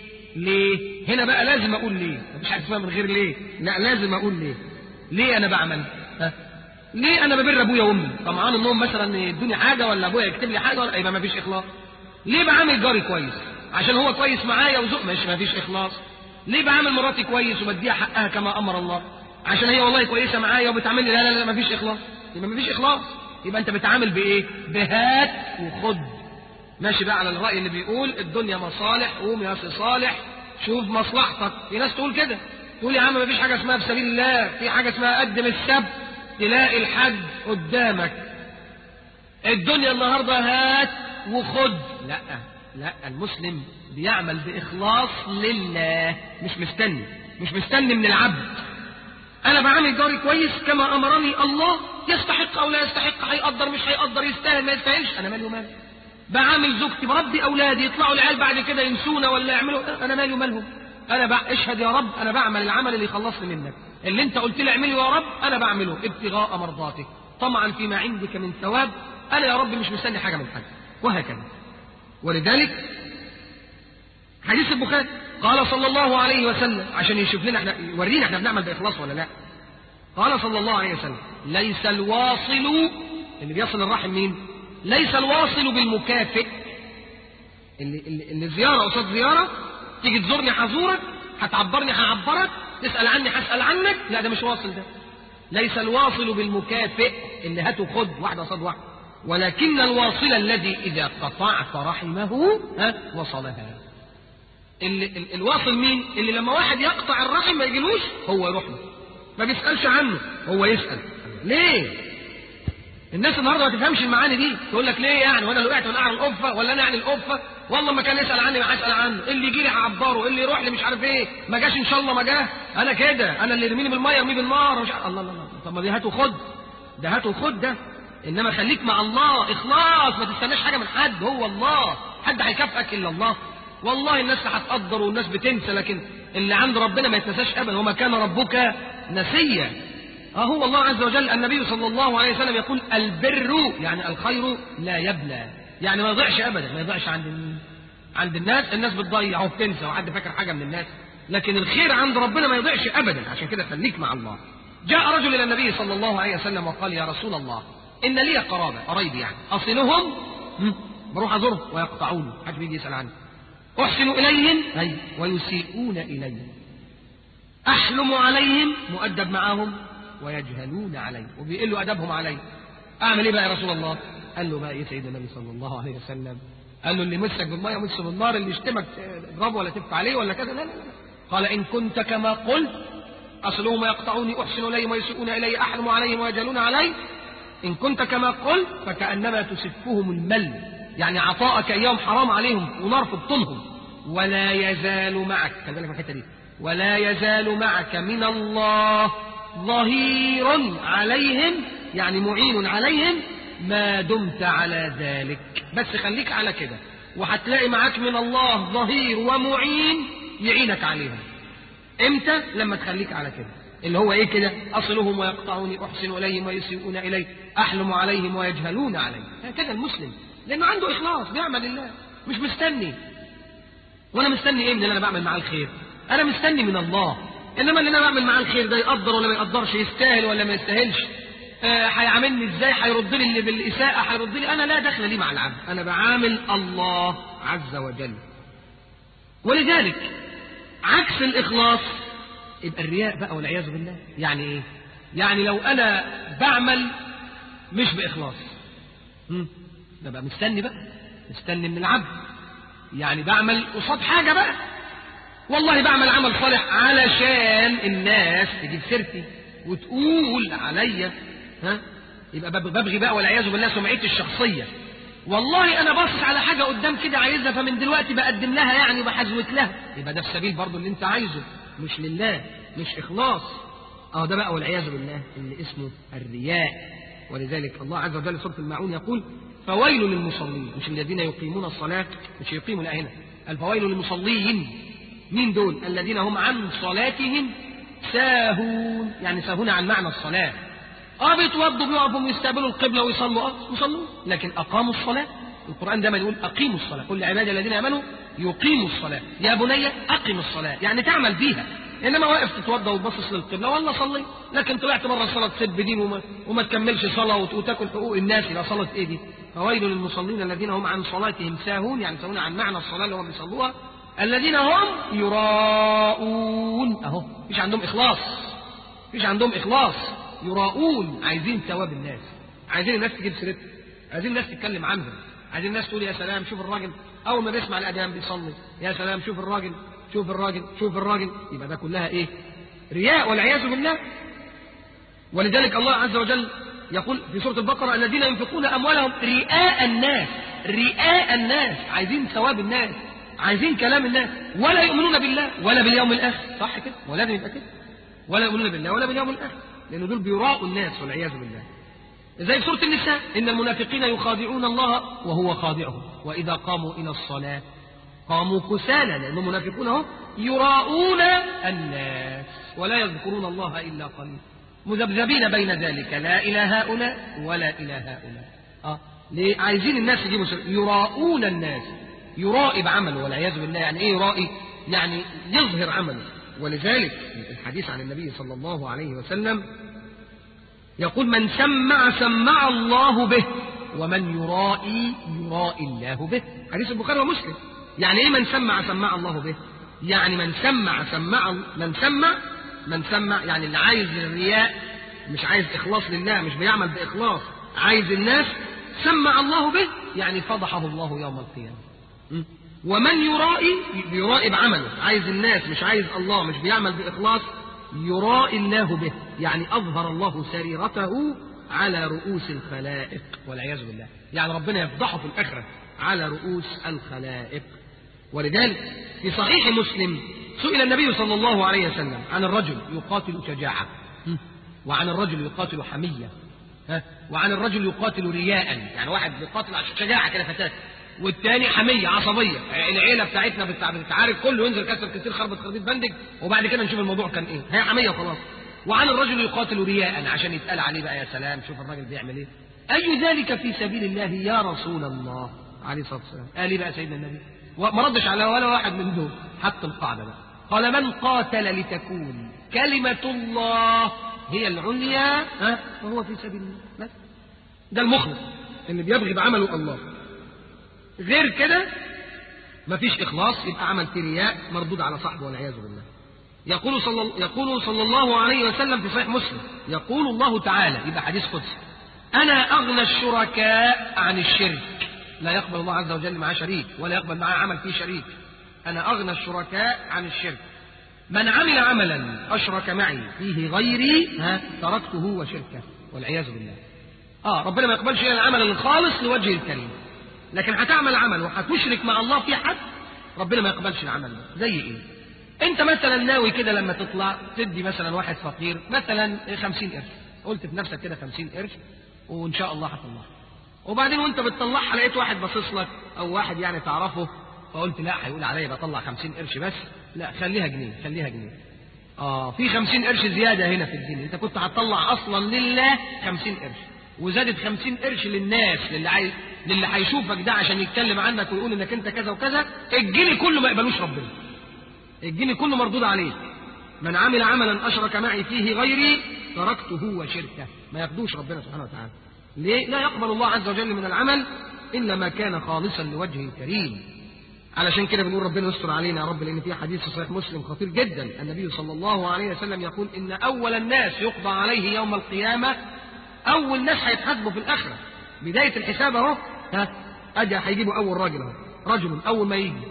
ليه هنا بقى لازم اقول ليه مش عارف من غير ليه لا لازم اقول ليه ليه انا بعمل ها ليه انا ببر ابويا وامي طمعان انهم مثلا يدوني حاجه ولا ابويا يكتب لي حاجه ولا يبقى ما فيش اخلاص ليه بعامل جاري كويس عشان هو كويس معايا وذوق مش ما فيش اخلاص ليه بعامل مراتي كويس وبديها حقها كما امر الله عشان هي والله كويسه معايا وبتعامل لي لا لا لا ما فيش اخلاص يبقى ما فيش اخلاص يبقى انت بتعامل بايه بهات وخد ماشي بقى على الراي اللي بيقول الدنيا مصالح قوم يا سي صالح شوف مصلحتك في ناس تقول كده تقول يا عم ما فيش حاجه اسمها في سبيل الله في حاجه اسمها قدم السبت تلاقي الحج قدامك الدنيا النهارده هات وخد لا لا المسلم بيعمل بإخلاص لله مش مستني مش مستني من العبد أنا بعامل جاري كويس كما أمرني الله يستحق أو لا يستحق هيقدر مش هيقدر يستاهل ما يستاهلش أنا مالي ومالي بعامل زوجتي بربي أولادي يطلعوا العيال بعد كده ينسونا ولا يعملوا أنا مالي ومالهم أنا بع... اشهد يا رب أنا بعمل العمل اللي يخلصني منك اللي أنت قلت لي اعمله يا رب أنا بعمله ابتغاء مرضاتك طمعا فيما عندك من ثواب أنا يا رب مش مستني حاجة من حد وهكذا ولذلك حديث البخاري قال صلى الله عليه وسلم عشان يشوف لنا احنا يورينا احنا بنعمل باخلاص ولا لا قال صلى الله عليه وسلم ليس الواصل اللي بيصل الرحم مين ليس الواصل بالمكافئ اللي, اللي, اللي زياره قصاد زياره تيجي تزورني هزورك هتعبرني هعبرك تسال عني هسال عنك لا ده مش واصل ده ليس الواصل بالمكافئ اللي هات وخد واحده قصاد واحده ولكن الواصل الذي إذا قطعت رحمه ها وصلها اللي ال الواصل مين اللي لما واحد يقطع الرحم ما يجيلوش هو يروح له ما بيسألش عنه هو يسأل ليه الناس النهارده ما تفهمش المعاني دي تقول لك ليه يعني وانا اللي وقعت من قعر القفه ولا انا يعني القفه والله ما كان يسال عني ما هسال عنه اللي يجي لي هعبره اللي يروح لي مش عارف ايه ما جاش ان شاء الله ما جه انا كده انا اللي يرميني بالميه يرميه بالنار مش عارف. الله الله الله طب ما دي هات وخد ده هات وخد ده انما خليك مع الله اخلاص ما تستناش حاجه من حد هو الله حد هيكافئك الا الله والله الناس هتقدر والناس بتنسى لكن اللي عند ربنا ما يتنساش ابدا وما كان ربك نسيا اه هو الله عز وجل النبي صلى الله عليه وسلم يقول البر يعني الخير لا يبلى يعني ما يضيعش ابدا ما يضيعش عند عند الناس الناس بتضيع وبتنسى وحد فاكر حاجه من الناس لكن الخير عند ربنا ما يضيعش ابدا عشان كده خليك مع الله جاء رجل الى النبي صلى الله عليه وسلم وقال يا رسول الله ان لي قرابه قرايبي يعني اصلهم بروح ازورهم ويقطعوني حد بيجي يسال عني احسن اليهم اي ويسيئون الي احلم عليهم مؤدب معهم ويجهلون علي وبيقلوا ادبهم علي اعمل ايه بقى يا رسول الله قال له بقى ايه سيدنا النبي صلى الله عليه وسلم قال له اللي مسك بالميه مسك بالنار اللي يشتمك اضربه ولا تف عليه ولا كذا لا لا لا قال ان كنت كما قلت اصلهم يقطعوني احسن اليهم ويسيئون الي احلم عليهم ويجهلون علي ان كنت كما قلت فكانما تسفهم المل يعني عطاءك اياهم حرام عليهم ونار في بطونهم ولا يزال معك كذلك في الحته دي ولا يزال معك من الله ظهير عليهم يعني معين عليهم ما دمت على ذلك بس خليك على كده وهتلاقي معاك من الله ظهير ومعين يعينك عليهم امتى لما تخليك على كده اللي هو ايه كده اصلهم ويقطعوني احسن اليهم ويسيئون الي احلم عليهم ويجهلون علي هكذا المسلم لانه عنده اخلاص بيعمل لله مش مستني وانا مستني ايه من اللي انا بعمل معاه الخير انا مستني من الله انما اللي انا بعمل معاه الخير ده يقدر ولا ما يقدرش يستاهل ولا ما يستاهلش هيعاملني آه ازاي هيرد لي اللي بالاساءه هيرد لي انا لا دخل لي مع العبد انا بعامل الله عز وجل ولذلك عكس الاخلاص يبقى الرياء بقى والعياذ بالله يعني ايه يعني لو انا بعمل مش باخلاص ده بقى مستني بقى مستني من العبد يعني بعمل قصاد حاجه بقى والله بعمل عمل صالح علشان الناس تجيب سيرتي وتقول عليا ها يبقى ببغي بقى والعياذ بالله سمعتي الشخصيه والله انا باصص على حاجه قدام كده عايزها فمن دلوقتي بقدم لها يعني وبحزوك لها يبقى ده السبيل برضه اللي انت عايزه مش لله مش اخلاص اه ده بقى والعياذ بالله اللي اسمه الرياء ولذلك الله عز وجل سوره الماعون يقول فويل للمصلين مش الذين يقيمون الصلاه مش يقيمون هنا الفويل للمصلين مين دول الذين هم عن صلاتهم ساهون يعني ساهون عن معنى الصلاة اه بيتوضوا بيقفوا ويستقبلوا القبلة ويصلوا اه يصلوا لكن أقاموا الصلاة القرآن دايما يقول أقيموا الصلاة قل لعبادي الذين آمنوا يقيموا الصلاة يا بني أقم الصلاة يعني تعمل بيها إنما واقف تتوضى وتبصص للقبلة والله صلي لكن طلعت مرة الصلاة تسب دين وما, وما تكملش صلاة وتاكل حقوق الناس إلى صلاة إيه دي فويل للمصلين الذين هم عن صلاتهم ساهون يعني ساهون عن معنى الصلاة اللي هم بيصلوها الذين هم يراءون اهو مفيش عندهم اخلاص مفيش عندهم اخلاص يراءون عايزين ثواب الناس عايزين الناس تجيب سيرتهم عايزين الناس تتكلم عنهم عايزين الناس تقول يا سلام شوف الراجل اول ما بيسمع الاذان بيصلي يا سلام شوف الراجل شوف الراجل شوف الراجل يبقى ده كلها ايه رياء والعياذ بالله ولذلك الله عز وجل يقول في سورة البقرة الذين ينفقون أموالهم رئاء الناس رئاء الناس عايزين ثواب الناس عايزين كلام الناس ولا يؤمنون بالله ولا باليوم الآخر صح كده ولازم يبقى كده ولا يؤمنون بالله ولا باليوم الآخر لأن دول بيراءوا الناس والعياذ بالله زي في سورة النساء إن المنافقين يخادعون الله وهو خادعهم وإذا قاموا إلى الصلاة قاموا كسالى لأنهم منافقون اهو يراءون الناس ولا يذكرون الله إلا قليلا مذبذبين بين ذلك لا إلى هؤلاء ولا إلى هؤلاء آه. ليه عايزين الناس يجيبوا يراءون الناس يرائي بعمله والعياذ بالله يعني ايه يرائي يعني يظهر عمله ولذلك الحديث عن النبي صلى الله عليه وسلم يقول من سمع سمع الله به ومن يرائي يرائي الله به حديث البخاري ومسلم يعني ايه من سمع سمع الله به يعني من سمع سمع من سمع من سمع يعني اللي عايز الرياء مش عايز اخلاص لله مش بيعمل باخلاص عايز الناس سمع الله به يعني فضحه الله يوم القيامه ومن يرائي بيرائي بعمله عايز الناس مش عايز الله مش بيعمل بإخلاص يرائي الله به يعني أظهر الله سريرته على رؤوس الخلائق والعياذ بالله يعني ربنا يفضحه في الآخرة على رؤوس الخلائق ولذلك في صحيح مسلم سئل النبي صلى الله عليه وسلم عن الرجل يقاتل شجاعة وعن الرجل يقاتل حمية وعن الرجل يقاتل رياء يعني واحد بيقاتل شجاعة كده فتاة والتاني حمية عصبية العيلة بتاعتنا بتعارف كله ينزل كسر كتير خربط خربيط بندج وبعد كده نشوف الموضوع كان ايه هي حمية وخلاص وعن الرجل يقاتل رياء عشان يتقال عليه بقى يا سلام شوف الراجل بيعمل ايه أي ذلك في سبيل الله يا رسول الله عليه الصلاة والسلام قال بقى سيدنا النبي ما ردش على ولا واحد من دول حط القاعدة بقى قال من قاتل لتكون كلمة الله هي العليا ها فهو في سبيل الله بس ده المخلص اللي بيبغي بعمله الله غير كده مفيش إخلاص يبقى عمل رياء مردود على صاحبه والعياذ بالله يقول صلى يقول صلى الله عليه وسلم في صحيح مسلم يقول الله تعالى يبقى حديث قدسي أنا أغنى الشركاء عن الشرك لا يقبل الله عز وجل معاه شريك ولا يقبل معاه عمل فيه شريك أنا أغنى الشركاء عن الشرك من عمل عملا أشرك معي فيه غيري ها تركته وشركه والعياذ بالله آه ربنا ما يقبلش العمل الخالص لوجه الكريم لكن هتعمل عمل وهتشرك مع الله في حد ربنا ما يقبلش العمل ده زي ايه انت مثلا ناوي كده لما تطلع تدي مثلا واحد فقير مثلا خمسين قرش قلت في نفسك كده خمسين قرش وان شاء الله هطلعها وبعدين وانت بتطلعها لقيت واحد باصص لك او واحد يعني تعرفه فقلت لا هيقول عليا بطلع خمسين قرش بس لا خليها جنيه خليها جنيه اه في خمسين قرش زياده هنا في الجنيه انت كنت هتطلع اصلا لله خمسين قرش وزادت خمسين قرش للناس للي عايز للي هيشوفك ده عشان يتكلم عنك ويقول انك انت كذا وكذا الجنيه كله ما يقبلوش ربنا الجنيه كله مردود عليه من عمل عملا اشرك معي فيه غيري تركته وشركه ما ياخدوش ربنا سبحانه وتعالى ليه لا يقبل الله عز وجل من العمل الا ما كان خالصا لوجهه الكريم علشان كده بنقول ربنا يستر علينا يا رب لان في حديث في صحيح مسلم خطير جدا النبي صلى الله عليه وسلم يقول ان اول الناس يقضى عليه يوم القيامه اول ناس هيتحاسبوا في الاخره بدايه الحساب اهو ها ادي هيجيبوا اول راجل اهو رجل اول ما يجي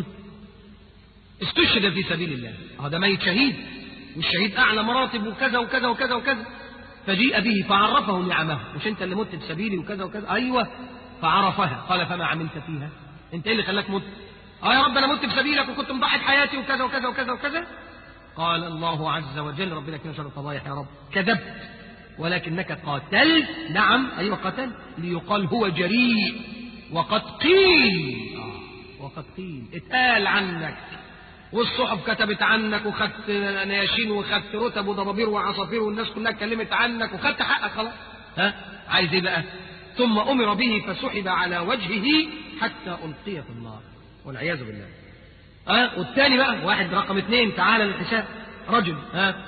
استشهد في سبيل الله هذا ميت شهيد والشهيد اعلى مراتب وكذا وكذا وكذا وكذا فجيء به فعرفه نعمه مش انت اللي مت بسبيلي وكذا وكذا ايوه فعرفها قال فما عملت فيها انت ايه اللي خلاك مت اه يا رب انا مت بسبيلك وكنت مضحي بحياتي وكذا وكذا وكذا وكذا قال الله عز وجل ربنا كنا شر الفضايح يا رب كذبت ولكنك قاتلت نعم ايوه قتل ليقال هو جريء وقد قيل آه وقد قيل اتقال عنك والصحف كتبت عنك وخدت نياشين وخدت رتب وضبابير وعصافير والناس كلها اتكلمت عنك وخدت حقك خلاص ها عايز ايه بقى ثم امر به فسحب على وجهه حتى القي في النار والعياذ بالله ها والثاني بقى واحد رقم اثنين تعالى للحساب رجل ها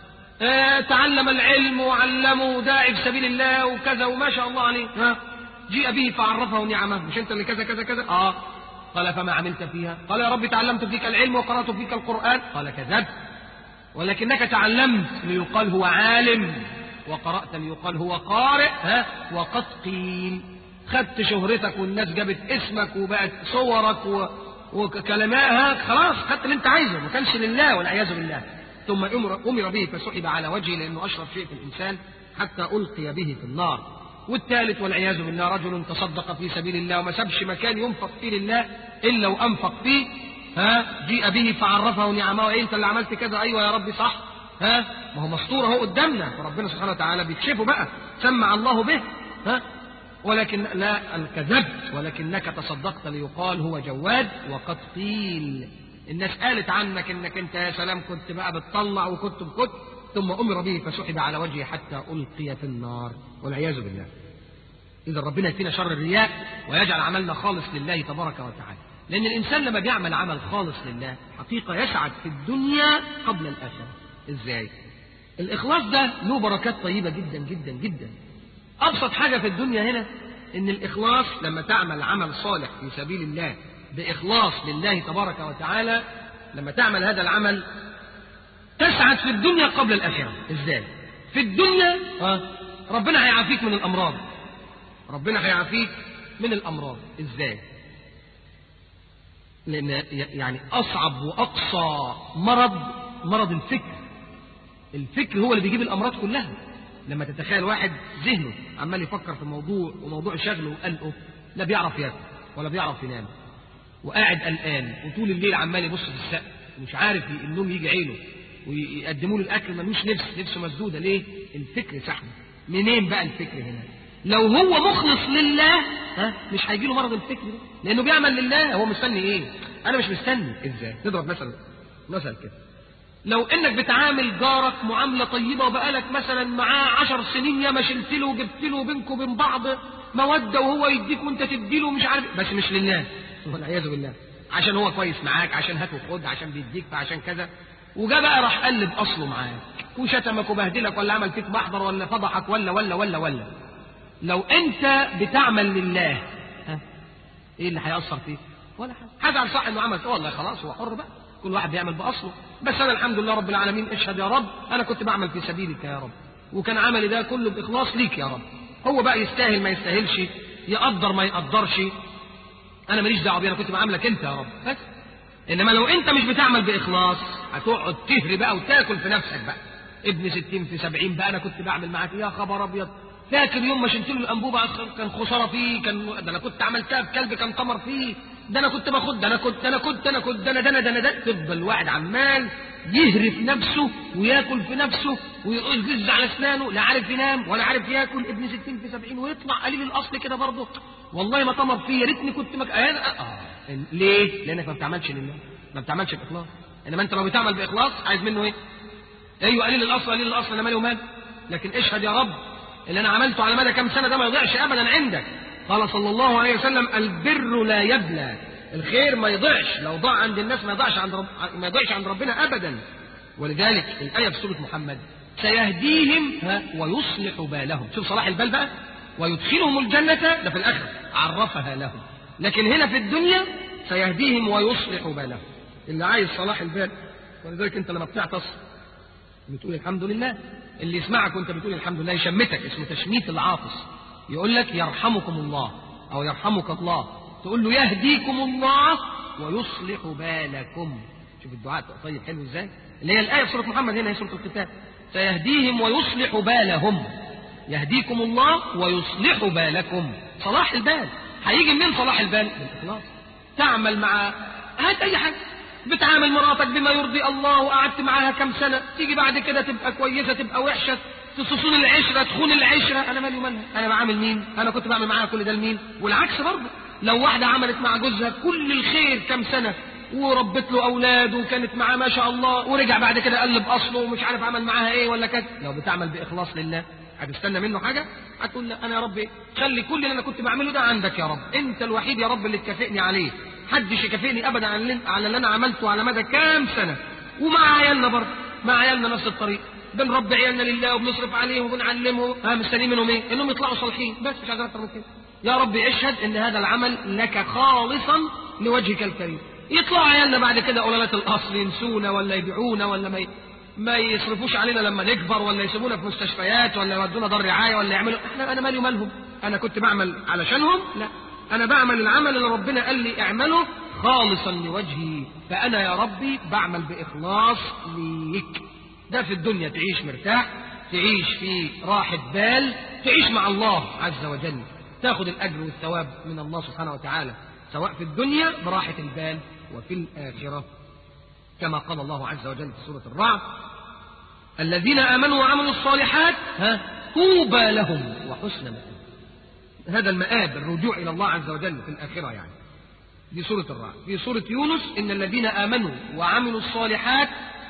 آه تعلم العلم وعلمه داعي في سبيل الله وكذا وما شاء الله عليه ها جيء به فعرفه نعمه مش انت اللي كذا كذا كذا اه قال فما عملت فيها قال يا رب تعلمت فيك العلم وقرأت فيك القرآن قال كذبت ولكنك تعلمت ليقال هو عالم وقرأت ليقال هو قارئ ها وقد قيل خدت شهرتك والناس جابت اسمك وبقت صورك و... وكلماتها خلاص خدت اللي انت عايزه ما كانش لله والعياذ بالله ثم امر امر به فسحب على وجهه لانه اشرف شيء في الانسان حتى القي به في النار والثالث والعياذ بالله رجل تصدق في سبيل الله وما سابش مكان ينفق فيه لله الا وانفق فيه ها جيء به فعرفه نعمه ايه انت اللي عملت كذا ايوه يا رب صح ها ما هو مسطور اهو قدامنا فربنا سبحانه وتعالى بيكشفه بقى سمع الله به ها ولكن لا الكذبت ولكنك تصدقت ليقال هو جواد وقد قيل الناس قالت عنك انك انت يا سلام كنت بقى بتطلع وكنت بكت ثم امر به فسحب على وجهه حتى القي في النار والعياذ بالله اذا ربنا يكفينا شر الرياء ويجعل عملنا خالص لله تبارك وتعالى لان الانسان لما بيعمل عمل خالص لله حقيقه يسعد في الدنيا قبل الاخره ازاي الاخلاص ده له بركات طيبه جدا جدا جدا ابسط حاجه في الدنيا هنا ان الاخلاص لما تعمل عمل صالح في سبيل الله باخلاص لله تبارك وتعالى لما تعمل هذا العمل تسعد في الدنيا قبل الاخره ازاي في الدنيا آه. ربنا هيعافيك من الامراض ربنا هيعافيك من الامراض ازاي لان يعني اصعب واقصى مرض مرض الفكر الفكر هو اللي بيجيب الأمراض كلها لما تتخيل واحد ذهنه عمال يفكر في موضوع وموضوع شغله وقلقه لا بيعرف ياكل ولا بيعرف ينام وقاعد قلقان وطول الليل عمال يبص في السقف ومش عارف النوم يجي عينه ويقدموا له الاكل ملوش نفس نفسه مسدوده ليه؟ الفكر سحبه منين بقى الفكر هنا؟ لو هو مخلص لله ها مش هيجي له مرض الفكر ده لانه بيعمل لله هو مستني ايه؟ انا مش مستني ازاي؟ نضرب مثلا مثلا كده لو انك بتعامل جارك معامله طيبه وبقالك مثلا معاه عشر سنين يا ما شلت له وجبت له بينكم وبين بعض موده وهو يديك وانت تديله مش عارف بس مش لله والعياذ بالله عشان هو كويس معاك عشان هات وخد عشان بيديك فعشان كذا وجا بقى راح قلب اصله معاك وشتمك وبهدلك ولا عمل فيك محضر ولا فضحك ولا ولا ولا ولا لو انت بتعمل لله ها ايه اللي هيأثر فيك؟ ولا حاجه هزعل صح انه عمل والله خلاص هو حر بقى كل واحد بيعمل باصله بس انا الحمد لله رب العالمين اشهد يا رب انا كنت بعمل في سبيلك يا رب وكان عملي ده كله باخلاص ليك يا رب هو بقى يستاهل ما يستاهلش يقدر ما يقدرش انا ماليش دعوه بيه انا كنت بعاملك انت يا رب بس انما لو انت مش بتعمل باخلاص هتقعد تهري بقى وتاكل في نفسك بقى ابن ستين في سبعين بقى انا كنت بعمل معاك يا خبر ابيض فاكر يوم ما شلت له الانبوبه كان خساره فيه كان ده انا كنت عملتها بكلب كان قمر فيه ده انا كنت باخد ده انا كنت انا كنت انا كنت ده انا ده انا ده انا ده تفضل الواحد عمال يهري في نفسه وياكل في نفسه ويجز على اسنانه لا عارف ينام ولا عارف ياكل ابن ستين في سبعين ويطلع قليل الاصل كده برضه والله ما طمر فيه يا ريتني كنت مك... آه. آه. ليه؟ لانك ما بتعملش لله ما بتعملش باخلاص انما انت لو بتعمل باخلاص عايز منه ايه؟ ايوه قليل الاصل قليل الاصل انا مالي ومال لكن اشهد يا رب اللي انا عملته على مدى كام سنه ده ما يضيعش ابدا عندك قال صلى الله عليه وسلم البر لا يبلى الخير ما يضيعش لو ضاع عند الناس ما يضيعش عند رب... ما يضيعش عند ربنا ابدا ولذلك الايه في سوره محمد سيهديهم ها ويصلح بالهم شوف صلاح البال بقى ويدخلهم الجنه ده في الاخره عرفها لهم لكن هنا في الدنيا سيهديهم ويصلح بالهم اللي عايز صلاح البال ولذلك انت لما بتعطس بتقول الحمد لله اللي يسمعك وانت بتقول الحمد لله يشمتك اسمه تشميت العاطس يقول لك يرحمكم الله او يرحمك الله تقول له يهديكم الله ويصلح بالكم شوف الدعاء طيب حلو ازاي اللي هي الايه في سوره محمد هنا هي سوره القتال سيهديهم ويصلح بالهم يهديكم الله ويصلح بالكم صلاح البال هيجي منين صلاح البال بالاخلاص تعمل مع هات اي حاجه بتعامل مراتك بما يرضي الله وقعدت معاها كم سنه تيجي بعد كده تبقى كويسه تبقى وحشه تصون العشره تخون العشره انا مالي ومالها انا بعامل مين انا كنت بعمل معاها كل ده لمين والعكس برضه لو واحده عملت مع جوزها كل الخير كم سنه وربت له اولاد وكانت معاه ما شاء الله ورجع بعد كده قلب اصله ومش عارف عمل معاها ايه ولا كده لو بتعمل باخلاص لله هتستنى منه حاجه هتقول لا انا يا رب خلي كل اللي انا كنت بعمله ده عندك يا رب انت الوحيد يا رب اللي تكافئني عليه حدش يكافئني ابدا على اللي انا عملته على مدى كام سنه ومع عيالنا برضه مع عيالنا نفس الطريق بنربي عيالنا لله وبنصرف عليهم وبنعلمهم ها مستنيين منهم ايه؟ انهم يطلعوا صالحين بس مش عايزين اكتر من كده. يا رب اشهد ان هذا العمل لك خالصا لوجهك الكريم. يطلعوا عيالنا بعد كده قلالات الاصل ينسونا ولا يبيعونا ولا ما ما يصرفوش علينا لما نكبر ولا يسيبونا في مستشفيات ولا يودونا دار رعايه ولا يعملوا احنا انا مالي ومالهم انا كنت بعمل علشانهم لا انا بعمل العمل اللي ربنا قال لي اعمله خالصا لوجهي فانا يا ربي بعمل باخلاص ليك ده في الدنيا تعيش مرتاح تعيش في راحة بال تعيش مع الله عز وجل تاخد الأجر والثواب من الله سبحانه وتعالى سواء في الدنيا براحة البال وفي الآخرة كما قال الله عز وجل في سورة الرعد الذين آمنوا وعملوا الصالحات ها طوبى لهم وحسن مآب هذا المآب الرجوع إلى الله عز وجل في الآخرة يعني دي سورة الرعد في سورة يونس إن الذين آمنوا وعملوا الصالحات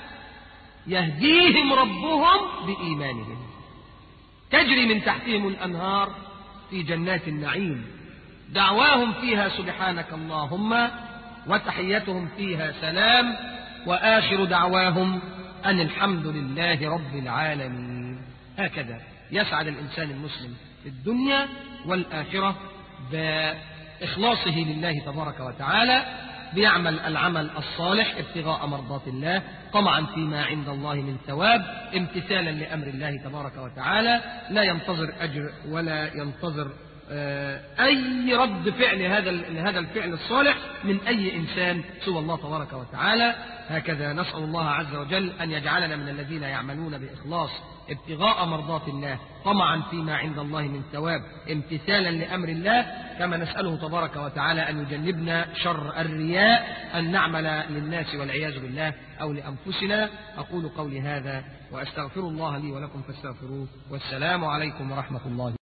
يهديهم ربهم بإيمانهم تجري من تحتهم الأنهار في جنات النعيم دعواهم فيها سبحانك اللهم وتحيتهم فيها سلام وآخر دعواهم أن الحمد لله رب العالمين هكذا يسعد الإنسان المسلم في الدنيا والآخرة بإخلاصه لله تبارك وتعالى بيعمل العمل الصالح ابتغاء مرضات الله طمعا فيما عند الله من ثواب امتثالا لامر الله تبارك وتعالى لا ينتظر اجر ولا ينتظر أي رد فعل هذا لهذا الفعل الصالح من أي إنسان سوى الله تبارك وتعالى هكذا نسأل الله عز وجل أن يجعلنا من الذين يعملون بإخلاص ابتغاء مرضات الله طمعا فيما عند الله من ثواب امتثالا لأمر الله كما نسأله تبارك وتعالى أن يجنبنا شر الرياء أن نعمل للناس والعياذ بالله أو لأنفسنا أقول قولي هذا وأستغفر الله لي ولكم فاستغفروه والسلام عليكم ورحمة الله